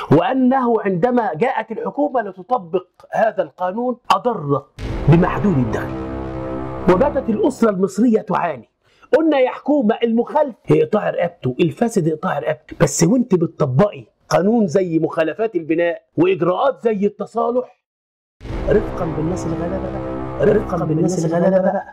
وأنه عندما جاءت الحكومة لتطبق هذا القانون أضرت بمحدود الدخل وباتت الأسرة المصرية تعاني قلنا يا حكومة المخالف يقطع رقبته الفاسد يقطع رقبته بس وانت بتطبقي قانون زي مخالفات البناء وإجراءات زي التصالح رفقا بالناس الغلابة بقى رفقا بالناس الغلابة بقى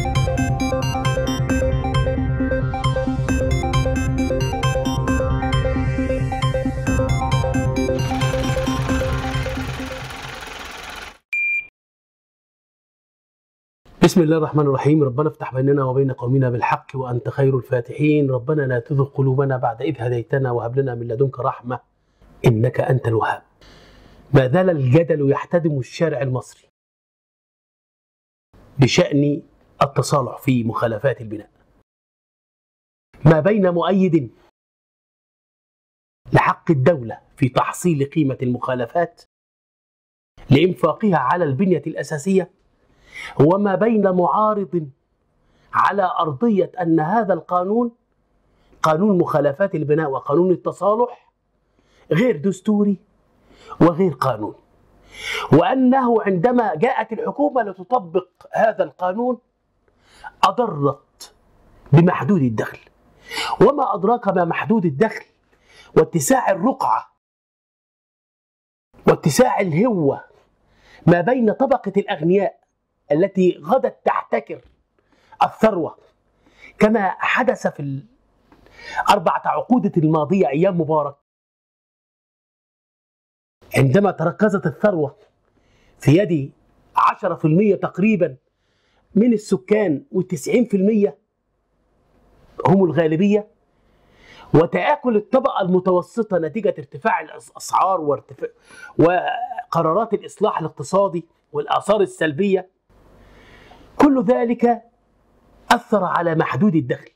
بسم الله الرحمن الرحيم ربنا افتح بيننا وبين قومنا بالحق وأنت خير الفاتحين ربنا لا تزغ قلوبنا بعد إذ هديتنا وهب لنا من لدنك رحمة إنك أنت الوهاب ما زال الجدل يحتدم الشارع المصري بشأن التصالح في مخالفات البناء ما بين مؤيد لحق الدولة في تحصيل قيمة المخالفات لإنفاقها على البنية الأساسية وما بين معارض على أرضية أن هذا القانون قانون مخالفات البناء وقانون التصالح غير دستوري وغير قانون وأنه عندما جاءت الحكومة لتطبق هذا القانون أضرت بمحدود الدخل وما أدراك ما محدود الدخل واتساع الرقعة واتساع الهوة ما بين طبقة الأغنياء التي غدت تحتكر الثروة كما حدث في الأربعة عقودة الماضية أيام مبارك عندما تركزت الثروة في يد 10% تقريبا من السكان و90% هم الغالبية وتآكل الطبقة المتوسطة نتيجة ارتفاع الأسعار وارتفاع وقرارات الإصلاح الاقتصادي والآثار السلبية كل ذلك أثر على محدود الدخل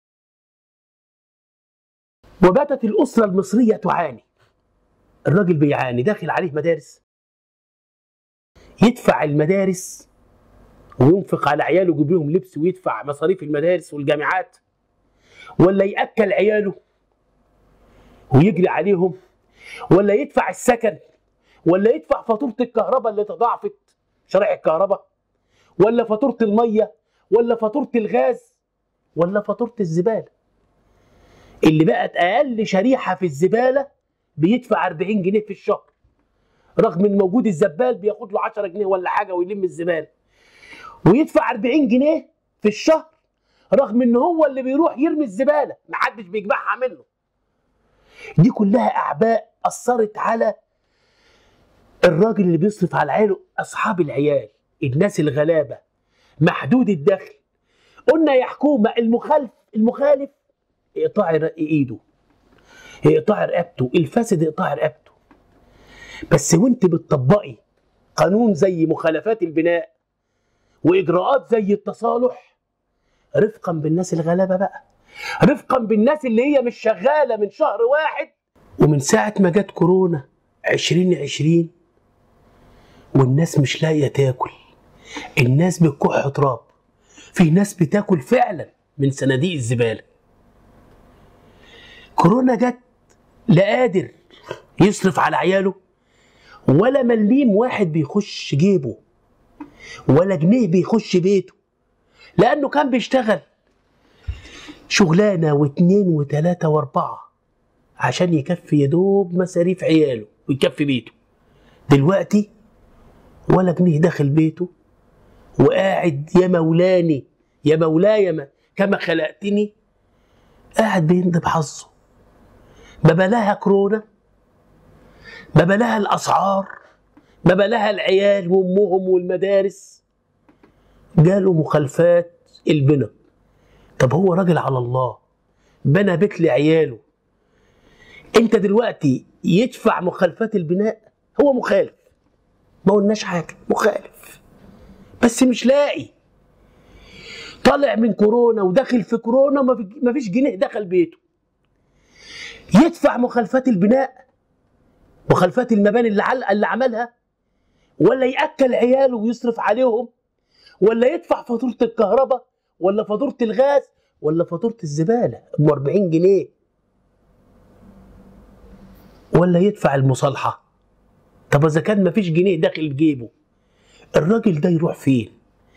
وباتت الأسرة المصرية تعاني الراجل بيعاني داخل عليه مدارس يدفع المدارس وينفق على عياله يجيب لهم لبس ويدفع مصاريف المدارس والجامعات ولا يأكل عياله ويجري عليهم ولا يدفع السكن ولا يدفع فاتورة الكهرباء اللي تضاعفت شرائح الكهرباء ولا فاتورة المية ولا فاتورة الغاز ولا فاتورة الزبالة اللي بقت أقل شريحة في الزبالة بيدفع 40 جنيه في الشهر رغم ان موجود الزبال بياخد له 10 جنيه ولا حاجة ويلم الزبالة ويدفع 40 جنيه في الشهر رغم ان هو اللي بيروح يرمي الزبالة محدش بيجمعها منه دي كلها أعباء أثرت على الراجل اللي بيصرف على عياله أصحاب العيال الناس الغلابه محدود الدخل قلنا يا حكومه المخالف المخالف يقطع ايده يقطع رقبته الفاسد يقطع رقبته بس وانت بتطبقي قانون زي مخالفات البناء واجراءات زي التصالح رفقا بالناس الغلابه بقى رفقا بالناس اللي هي مش شغاله من شهر واحد ومن ساعه ما جت كورونا 2020 والناس مش لاقيه تاكل الناس بتكح تراب في ناس بتاكل فعلا من صناديق الزباله كورونا جت لا قادر يصرف على عياله ولا مليم واحد بيخش جيبه ولا جنيه بيخش بيته لانه كان بيشتغل شغلانه واتنين وتلاته واربعه عشان يكفي يدوب مصاريف عياله ويكفي بيته دلوقتي ولا جنيه داخل بيته وقاعد يا مولاني يا مولاي ما كما خلقتني قاعد بيندب حظه ما بلاها كورونا ما بلاها الاسعار ما بلاها العيال وامهم والمدارس جاله مخالفات البنى طب هو راجل على الله بنى بيت لعياله انت دلوقتي يدفع مخالفات البناء هو مخالف ما قلناش حاجه مخالف بس مش لاقي طالع من كورونا وداخل في كورونا ما فيش جنيه دخل بيته يدفع مخالفات البناء مخالفات المباني اللي, عل... اللي عملها ولا ياكل عياله ويصرف عليهم ولا يدفع فاتوره الكهرباء ولا فاتوره الغاز ولا فاتوره الزباله ب 40 جنيه ولا يدفع المصالحة طب إذا كان مفيش جنيه داخل جيبه الراجل ده يروح فين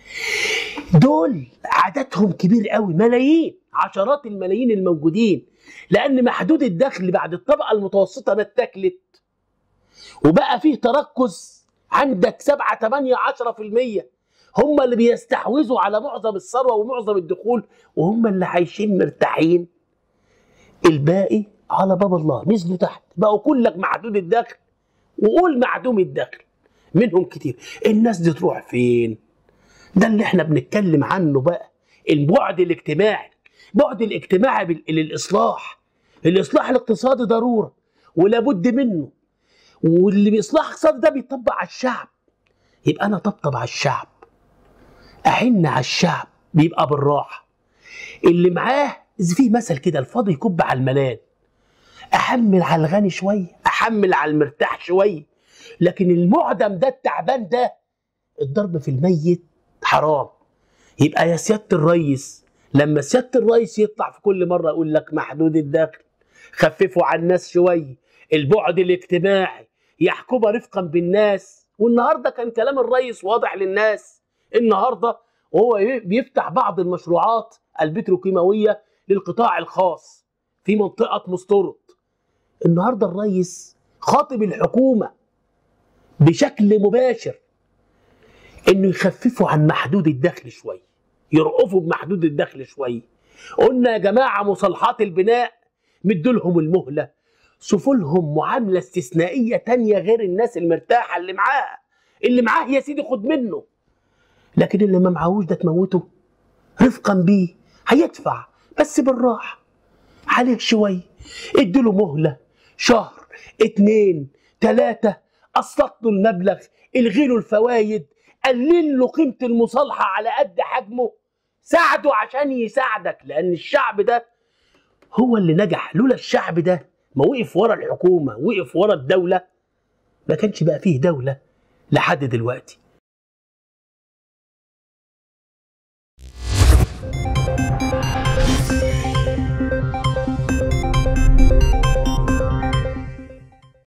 دول عددهم كبير قوي ملايين عشرات الملايين الموجودين لأن محدود الدخل بعد الطبقة المتوسطة ما اتاكلت وبقى فيه تركز عندك 7 8 10% هم اللي بيستحوذوا على معظم الثروه ومعظم الدخول وهم اللي عايشين مرتاحين الباقي على باب الله نزلوا تحت بقوا كلك محدود الدخل وقول معدوم الدخل منهم كتير الناس دي تروح فين ده اللي احنا بنتكلم عنه بقى البعد الاجتماعي بعد الاجتماعي بال- للاصلاح الاصلاح الاقتصادي ضروره ولابد منه واللي بيصلاح اقتصادي ده بيطبق على الشعب يبقى انا طبطب على الشعب احن على الشعب بيبقى بالراحه اللي معاه زي في مثل كده الفاضي يكب على الملان احمل على الغني شويه احمل على المرتاح شويه لكن المعدم ده التعبان ده الضرب في الميت حرام يبقى يا سياده الريس لما سياده الريس يطلع في كل مره يقول لك محدود الدخل خففوا على الناس شويه البعد الاجتماعي يحكمها رفقا بالناس والنهارده كان كلام الريس واضح للناس النهارده وهو بيفتح بعض المشروعات البتروكيماويه للقطاع الخاص في منطقه مستورد النهارده الريس خاطب الحكومه بشكل مباشر انه يخففوا عن محدود الدخل شويه يرقفوا بمحدود الدخل شويه قلنا يا جماعه مصالحات البناء مدولهم المهله شوفوا لهم معامله استثنائيه تانية غير الناس المرتاحه اللي معاها اللي معاه يا سيدي خد منه لكن اللي ما معهوش ده تموته رفقا بيه هيدفع بس بالراحه عليه شويه اديله مهله شهر اتنين تلاته قسط له المبلغ الغي له الفوايد قلل له قيمه المصالحه على قد حجمه ساعده عشان يساعدك لان الشعب ده هو اللي نجح لولا الشعب ده ما وقف ورا الحكومه وقف ورا الدوله ما كانش بقى فيه دوله لحد دلوقتي